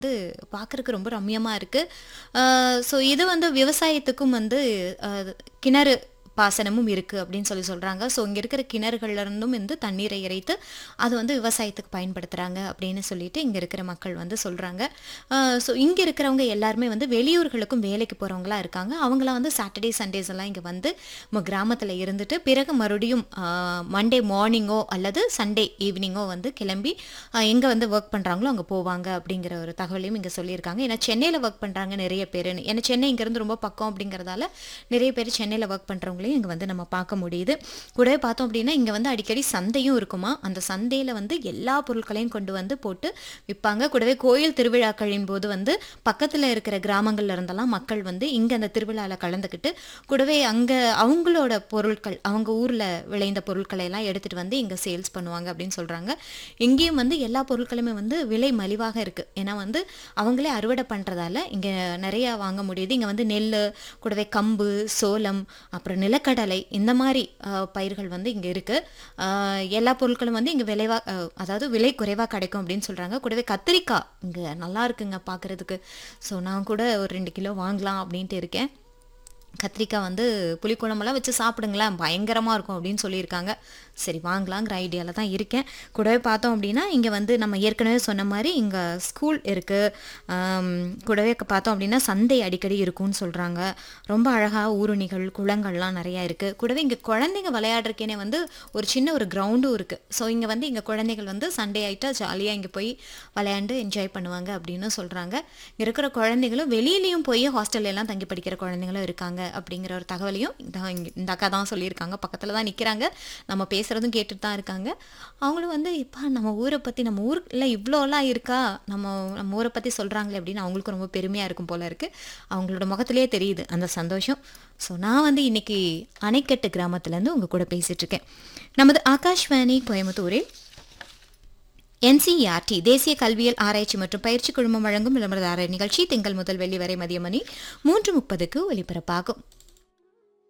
வந்து பார்க்கறக்கு ரொம்ப ரம்மியமா இருக்கு. அ ஸோ இது வந்து விவசாயத்துக்கும் வந்து அ கிணறு பாசனமும் இருக்கு அப்படின்னு சொல்லி சொல்றாங்க. ஸோ இங்க இருக்கிற கிணறுகள்ல இருந்தும் வந்து தண்ணீரை இறைத்து அது வந்து விவசாயத்துக்கு பயன்படுத்துறாங்க அப்படின்னு சொல்லிட்டு இங்க இருக்கிற மக்கள் வந்து சொல்றாங்க. அ ஸோ இங்க இருக்கிறவங்க எல்லாருமே வந்து வெளியூர்களுக்கும் வேலைக்கு போறவங்களா இருக்காங்க. அவங்கலாம் வந்து சாட்டர்டே, சண்டேஸ் எல்லாம் இங்க வந்து நம்ம கிராமத்துல இருந்துட்டு பிறகு மறுபடியும் அ மண்டே மார்னிங்கோ அல்லது சண்டே ஈவினிங்கோ வந்து கிளம்பி அ எங்க வந்து வொர்க் பண்றாங்களோ அங்க போவாங்க அப்படிங்கிற ஒரு தகவலையும் இங்க சொல்லியிருக்காங்க. ஏன்னா சென்னையில வொர்க் பண்றாங்க நிறைய பேருன்னு. ஏன்னா சென்னை இங்கேருந்து ரொம்ப பக்கம் அப்படிங்கிறதால நிறைய பேர் சென்னையில வொர்க் பண்றவங்களையும் இங்க வந்து நம்ம பார்க்க முடியுது. கூடவே பார்த்தோம் அப்படின்னா இங்க வந்து அடிக்கடி சந்தையும் இருக்குமாம். அந்த சந்தையில வந்து எல்லா பொருட்களையும் கொண்டு வந்து போட்டு விப்பாங்க. கூடவே கோயில் திருவிழாக்களின் போது வந்து பக்கத்துல இருக்கிற கிராமங்கள்ல இருந்தெல்லாம் மக்கள் வந்து இங்க அந்த திருவிழால கலந்துக்கிட்டு கூடவே அங்க அவங்களோட பொருட்கள் அவங்க ஊர்ல விளைந்த பொருட்களை எல்லாம் எடுத்துட்டு வந்து இங்க சேல்ஸ் பண்ணுவாங்க அப்படின்னு சொல்றாங்க. இங்கேயும் வந்து எல்லா பொருட்களுமே வந்து விலை மலிவாக இருக்கு. ஏன்னா வந்து அவங்களே அறுவடை பண்றதால இங்க நிறைய வாங்க முடியுது. இங்க வந்து நெல்லு, கூடவே கம்பு, சோளம், அப்புறம் நிலக்கடலை இந்த மாரி அ பயிர்கள் வந்து இங்க இருக்கு. அ எல்லா பொருட்களும் வந்து இங்க விலைவா அ அதாவது விலை குறைவா கிடைக்கும் அப்படின்னு சொல்றாங்க. கூடவே கத்திரிக்காய் இங்க நல்லா இருக்குங்க பார்க்கறதுக்கு. ஸோ நான் கூட ஒரு 2 கிலோ வாங்கலாம் அப்படின்ட்டு இருக்கேன். கத்திரிக்காய் வந்து புளிக்குழம்பெல்லாம் வச்சு சாப்பிடுங்களேன் பயங்கரமா இருக்கும் அப்படின்னு சொல்லியிருக்காங்க. சரி வாங்கலாங்கிற ஐடியால தான் இருக்கேன். கூடவே பார்த்தோம் அப்படின்னா இங்க வந்து நம்ம ஏற்கனவே சொன்ன மாரி இங்க ஸ்கூல் இருக்கு. அம் கூடவே பார்த்தோம் அப்படின்னா சந்தை அடிக்கடி இருக்கும்னு சொல்றாங்க. ரொம்ப அழகா ஊருணிகள், குளங்கள்லாம் நிறையா இருக்கு. கூடவே இங்க குழந்தைங்க விளையாடுறதுக்கேனே வந்து ஒரு சின்ன ஒரு கிரவுண்டும் இருக்கு. ஸோ இங்க வந்து இங்க குழந்தைகள் வந்து சண்டே ஆயிட்டா ஜாலியா இங்க போய் விளையாண்டு என்ஜாய் பண்ணுவாங்க அப்படின்னு சொல்றாங்க. இங்க இருக்கிற குழந்தைகளும் வெளியிலயும் போய் ஹாஸ்டல்ல எல்லாம் தங்கி படிக்கிற குழந்தைங்களும் இருக்காங்க அப்படிங்கிற ஒரு தகவலையும் இந்த இந்த அக்கா தான் சொல்லியிருக்காங்க. பக்கத்துல தான் நிக்கிறாங்க. நம்ம பேசுறதும் கேட்டுட்டு தான் இருக்காங்க. அவங்களும் வந்து எப்பா நம்ம ஊர பத்தி நம்ம ஊர்ல இவ்ளோலாம் இருக்கா? நம்ம நம்ம ஊர பத்தி சொல்றாங்களே அப்படின்னு அவங்களுக்கும் ரொம்ப பெருமையா இருக்கும் போல இருக்கு. அவங்களோட முகத்திலேயே தெரியுது அந்த சந்தோஷம். ஸோ நான் வந்து இன்னைக்கு அணைக்கட்டு கிராமத்துலேருந்து உங்க கூட பேசிட்டு இருக்கேன். நமது ஆகாஷ்வாணி கோயம்புத்தூரில் என்சிஇஆர்டி தேசிய கல்வியியல் ஆராய்ச்சி மற்றும் பயிற்சி குழுமம் வழங்கும் விளம்பரதாரர் நிகழ்ச்சி திங்கள் முதல் வெள்ளி வரை மதியம் மணி 3:30க்கு ஒலிபரப்பாகும்.